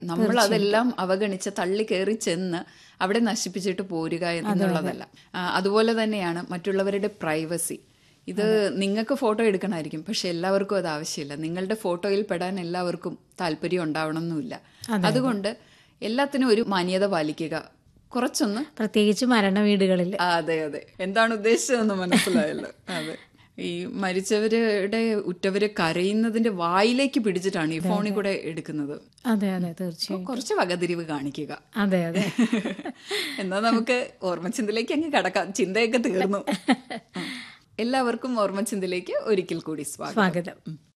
നമ്മൾ അതെല്ലാം അവഗണിച്ച് തള്ളി കയറി ചെന്ന് അവിടെ നശിപ്പിച്ചിട്ട് പോരുക എന്നുള്ളതല്ല ആ, അതുപോലെ തന്നെയാണ് മറ്റുള്ളവരുടെ പ്രൈവസി ഇത് നിങ്ങൾക്ക് ഫോട്ടോ എടുക്കണമായിരിക്കും പക്ഷെ എല്ലാവർക്കും അത് ആവശ്യമില്ല നിങ്ങളുടെ ഫോട്ടോയിൽ പെടാൻ എല്ലാവർക്കും താല്പര്യം ഉണ്ടാവണമെന്നില്ല അതുകൊണ്ട് എല്ലാത്തിനും ഒരു മാന്യത പാലിക്കുക കുറച്ചൊന്ന് പ്രത്യേകിച്ച് മരണ വീടുകളിൽ ആ, അതെ അതെ എന്താണ് ഉദ്ദേശിച്ചതെന്ന് മനസ്സിലായല്ലോ അതെ ഈ മരിച്ചവരുടെ ഉറ്റവര് കരയുന്നതിന്റെ വായിലേക്ക് പിടിച്ചിട്ടാണ് ഈ ഫോണിൽ കൂടെ എടുക്കുന്നത് അതെ അതെ തീർച്ചയായും കുറച്ച് വകതിരിവ് കാണിക്കുക അതെ അതെ എന്നാ നമുക്ക് ഓർമ്മച്ചിന്തയിലേക്ക് അങ്ങ് കടക്കാം ചിന്തയൊക്കെ തീർന്നു എല്ലാവർക്കും ഓർമ്മച്ചിന്തയിലേക്ക് ഒരിക്കൽ കൂടി സ്വാഗതം സ്വാഗതം